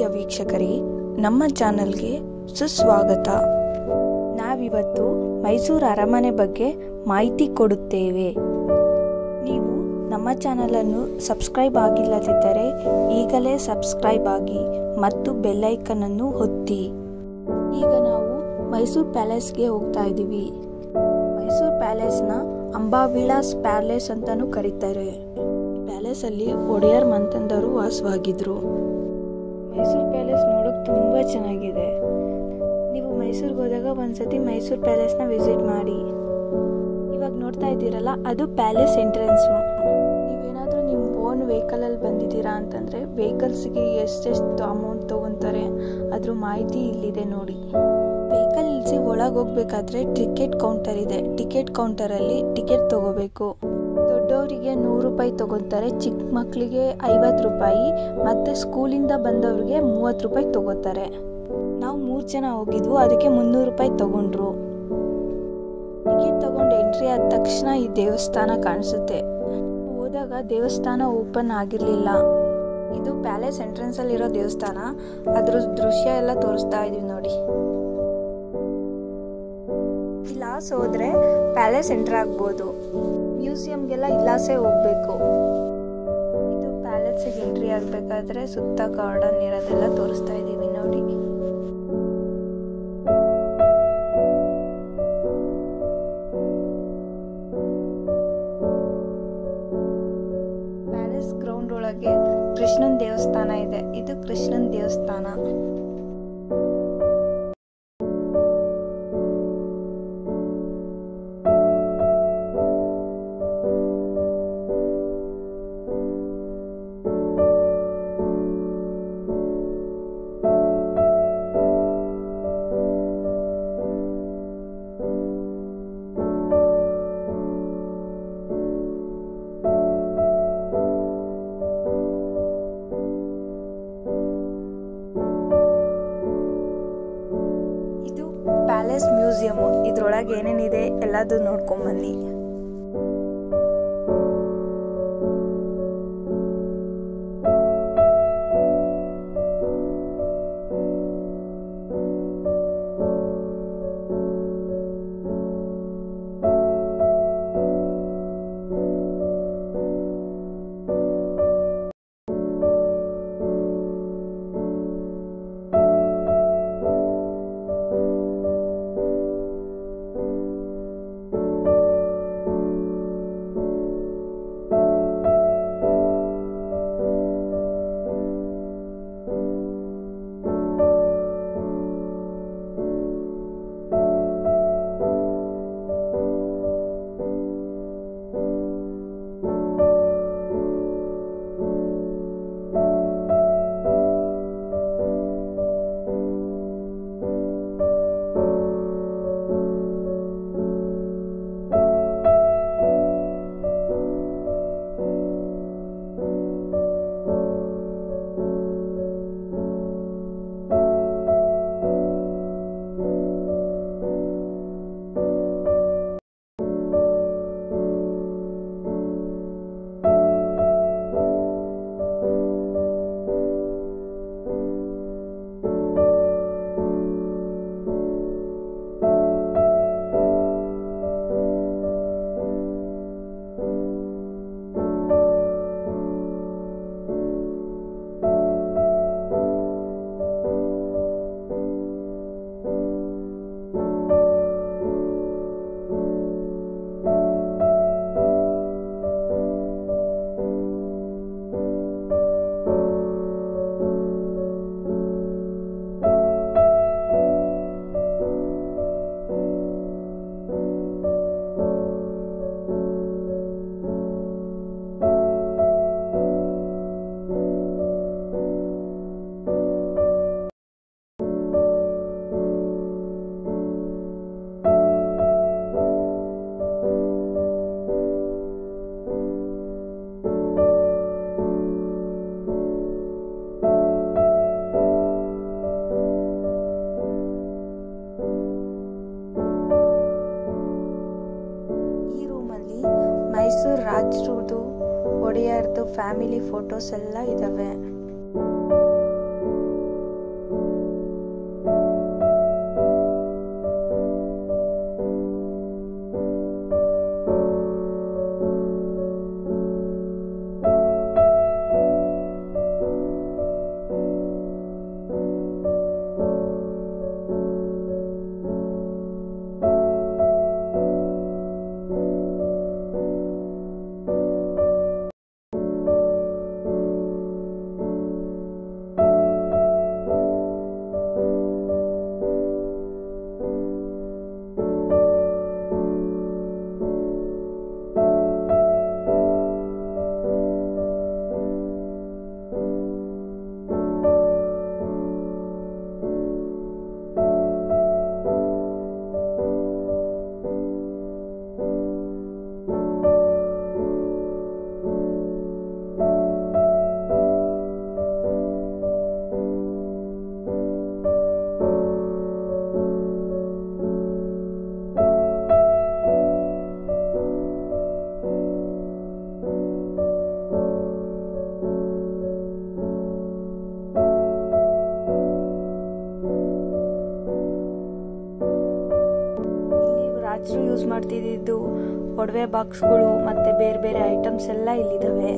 ವೀಕ್ಷಕರೇ ನಮ್ಮ ಚಾನಲ್ಗೆ ಸುಸ್ವಾಗತ ನಾವಿವತ್ತು ಮೈಸೂರು ಅರಮನೆ ಬಗ್ಗೆ ಮಾಹಿತಿ ಕೊಡುತ್ತೇವೆ ನೀವು ನಮ್ಮ ಚಾನಲನ್ನು ಸಬ್ಸ್ಕ್ರೈಬ್ ಆಗಿಲ್ಲದಿದ್ದರೆ ಈಗಲೇ ಸಬ್ಸ್ಕ್ರೈಬ್ ಆಗಿ ಮತ್ತು ಬೆಲ್ಲೈಕನನ್ನು ಒತ್ತಿ ಈಗ ನಾವು ಮೈಸೂರು ಪ್ಯಾಲೇಸ್ಗೆ ಹೋಗ್ತಾ ಇದ್ದೀವಿ ಮೈಸೂರು ಪ್ಯಾಲೇಸ್ನ ಅಂಬಾವಿಲಾಸ್ ಪ್ಯಾಲೇಸ್ ಅಂತಾನೂ ಕರೀತಾರೆ ಪ್ಯಾಲೇಸ್ ಅಲ್ಲಿ ಒಡೆಯರ್ ಮಂತಂದರು ವಾಸವಾಗಿದ್ರು ಮೈಸೂರು ಪ್ಯಾಲೇಸ್ ನೋಡೋಕೆ ತುಂಬ ಚೆನ್ನಾಗಿದೆ ನೀವು ಮೈಸೂರಿಗೆ ಹೋದಾಗ ಒಂದ್ಸತಿ ಮೈಸೂರು ಪ್ಯಾಲೇಸ್ನ ವಿಸಿಟ್ ಮಾಡಿ ಇವಾಗ ನೋಡ್ತಾ ಇದ್ದೀರಲ್ಲ ಅದು ಪ್ಯಾಲೇಸ್ ಎಂಟ್ರೆನ್ಸು ನೀವೇನಾದರೂ ನಿಮ್ಮ ಓನ್ ವೆಹಿಕಲಲ್ಲಿ ಬಂದಿದ್ದೀರಾ ಅಂತಂದರೆ ವೆಹಿಕಲ್ಸ್ಗೆ ಎಷ್ಟೆಷ್ಟು ಅಮೌಂಟ್ ತೊಗೊತಾರೆ ಅದ್ರ ಮಾಹಿತಿ ಇಲ್ಲಿದೆ ನೋಡಿ ವೆಹಿಕಲ್ ಇಳಿಸಿ ಒಳಗೆ ಹೋಗ್ಬೇಕಾದ್ರೆ ಟಿಕೆಟ್ ಕೌಂಟರ್ ಇದೆ ಟಿಕೆಟ್ ಕೌಂಟರಲ್ಲಿ ಟಿಕೆಟ್ ತಗೋಬೇಕು ದೊಡ್ಡವರಿಗೆ ನೂರು ರೂಪಾಯಿ ತಗೋತಾರೆ ಚಿಕ್ಕ ಮಕ್ಕಳಿಗೆ ಐವತ್ತು ರೂಪಾಯಿ ಮತ್ತು ಸ್ಕೂಲಿಂದ ಬಂದವ್ರಿಗೆ ಮೂವತ್ತು ರೂಪಾಯಿ ತಗೋತಾರೆ ನಾವು ಮೂರು ಜನ ಹೋಗಿದ್ವು ಅದಕ್ಕೆ ಮುನ್ನೂರು ರೂಪಾಯಿ ತಗೊಂಡ್ರು ಟಿಕೆಟ್ ತಗೊಂಡು ಎಂಟ್ರಿ ಆದ ತಕ್ಷಣ ಈ ದೇವಸ್ಥಾನ ಕಾಣಿಸುತ್ತೆ ಹೋದಾಗ ದೇವಸ್ಥಾನ ಓಪನ್ ಆಗಿರಲಿಲ್ಲ ಇದು ಪ್ಯಾಲೇಸ್ ಎಂಟ್ರೆನ್ಸ್ ಅಲ್ಲಿರೋ ದೇವಸ್ಥಾನ ಅದ್ರ ದೃಶ್ಯ ಎಲ್ಲ ತೋರಿಸ್ತಾ ಇದೀವಿ ನೋಡಿ ಇಲ್ಲಾಸ್ ಹೋದ್ರೆ ಪ್ಯಾಲೇಸ್ ಎಂಟರ್ ಆಗ್ಬೋದು ಮ್ಯೂಸಿಯಂಗೆಲ್ಲ ಇಲ್ಲಾಸೆ ಹೋಗ್ಬೇಕು ಇದು ಪ್ಯಾಲೇಸಿಗೆ ಎಂಟ್ರಿ ಆಗ್ಬೇಕಾದ್ರೆ ಸುತ್ತ ಗಾರ್ಡನ್ ಇರೋದೆಲ್ಲ ತೋರಿಸ್ತಾ ಇದೀವಿ ನೋಡಿ ಪ್ಯಾಲೇಸ್ ಗ್ರೌಂಡ್ ಒಳಗೆ ಕೃಷ್ಣನ್ ದೇವಸ್ಥಾನ ಇದೆ ಇದು ಕೃಷ್ಣನ್ ದೇವಸ್ಥಾನ ಇದು ಪ್ಯಾಲೇಸ್ ಮ್ಯೂಸಿಯಂ ಇದ್ರೊಳಗೆ ಏನೇನಿದೆ ಎಲ್ಲದೂ ನೋಡ್ಕೊಂಡ್ ಬನ್ನಿ ಈ ರೂಮಲ್ಲಿ ಮೈಸೂರು ರಾಜರದು ಒಡೆಯರ್ದು ಫ್ಯಾಮಿಲಿ ಫೋಟೋಸ್ ಎಲ್ಲ ಇದ್ದಾವೆ ಯೂಸ್ ಮಾಡ್ತಿದ್ದು ಒಡವೆ ಬಾಕ್ಸ್ಗಳು ಮತ್ತು ಬೇರೆ ಬೇರೆ ಐಟಮ್ಸ್ ಎಲ್ಲ ಇಲ್ಲಿದ್ದಾವೆ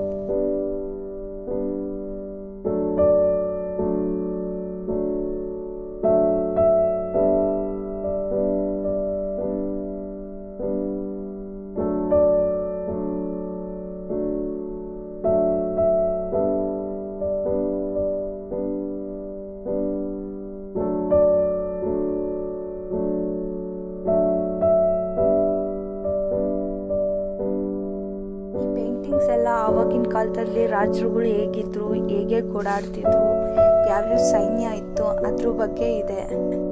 ಈ ಪೇಂಟಿಂಗ್ಸ್ ಎಲ್ಲ ಆವಾಗಿನ ಕಾಲದಲ್ಲಿ ರಾಜರುಗಳು ಹೇಗಿದ್ರು ಹೇಗೆ ಓಡಾಡ್ತಿದ್ರು ಯಾವ್ಯಾವ ಸೈನ್ಯ ಇತ್ತು ಅದ್ರ ಬಗ್ಗೆ ಇದೆ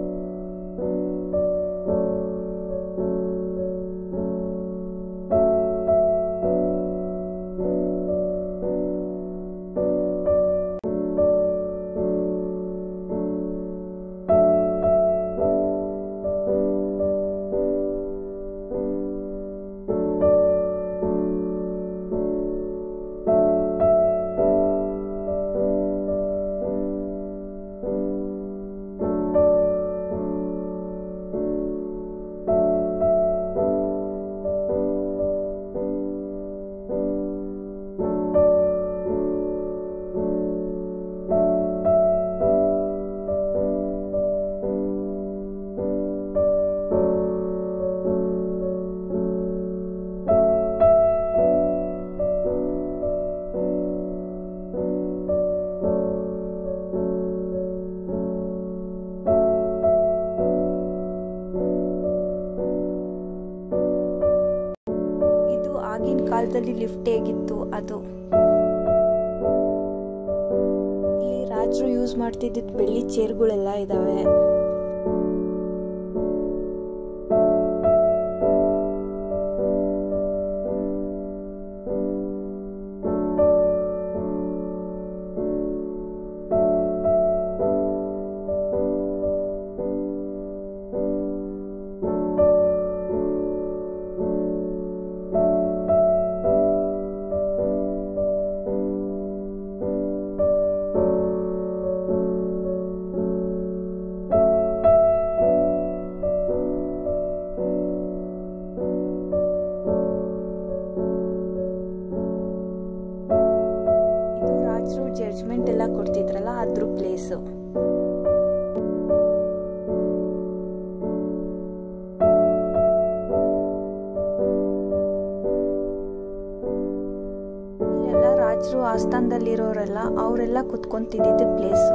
ಇದು ಆಗಿನ ಕಾಲದಲ್ಲಿ ಲಿಫ್ಟ್ ಹೇಗಿತ್ತು ಅದು ಇಲ್ಲಿ ರಾಜರು ಯೂಸ್ ಮಾಡ್ತಿದ್ದಿದ್ ಬೆಳ್ಳಿ ಚೇರ್ಗಳೆಲ್ಲ ಇದಾವೆ ಇದು ರಾಜರು ಜಡ್ಜ್ಮೆಂಟ್ ಎಲ್ಲ ಕೊಡ್ತಿದ್ರಲ್ಲ ಅದ್ರ ಪ್ಲೇಸು ಇಲ್ಲೆಲ್ಲ ರಾಜರು ಆಸ್ಥಾನದಲ್ಲಿರೋರೆಲ್ಲ ಅವರೆಲ್ಲ ಕುತ್ಕೊಂತಿದ್ದಿದ್ದು ಪ್ಲೇಸು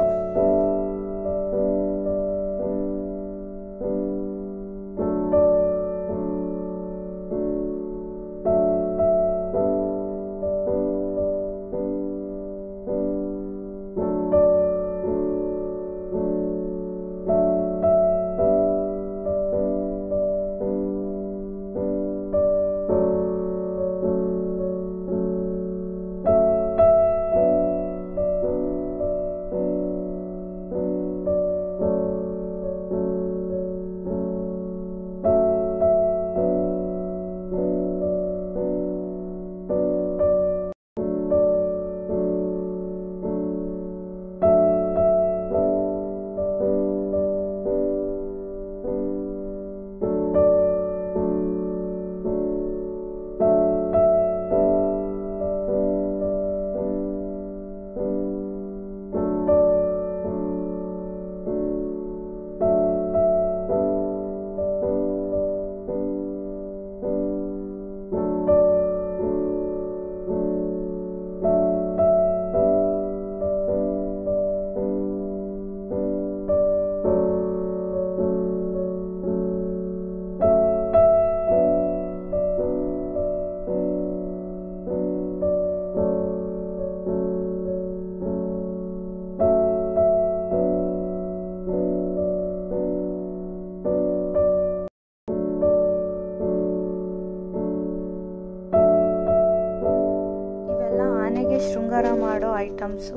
ಇವೆಲ್ಲ ಆನೆಗೆ ಶೃಂಗಾರ ಮಾಡೋ ಐಟಮ್ಸು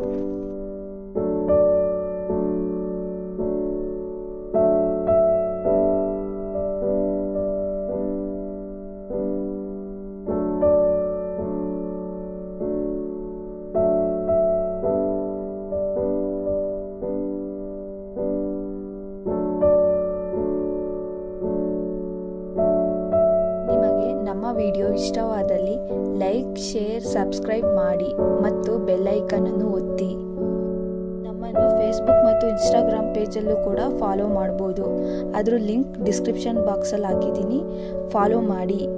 ವಿಡಿಯೋ ಇಷ್ಟವಾದಲ್ಲಿ ಲೈಕ್ ಶೇರ್ ಸಬ್ಸ್ಕ್ರೈಬ್ ಮಾಡಿ ಮತ್ತು ಬೆಲ್ಲೈಕನನ್ನು ಒತ್ತಿ ನಮ್ಮನ್ನು ಫೇಸ್ಬುಕ್ ಮತ್ತು ಇನ್ಸ್ಟಾಗ್ರಾಮ್ ಪೇಜಲ್ಲೂ ಕೂಡ ಫಾಲೋ ಮಾಡ್ಬೋದು ಅದ್ರ ಲಿಂಕ್ ಡಿಸ್ಕ್ರಿಪ್ಷನ್ ಬಾಕ್ಸಲ್ಲಿ ಹಾಕಿದ್ದೀನಿ ಫಾಲೋ ಮಾಡಿ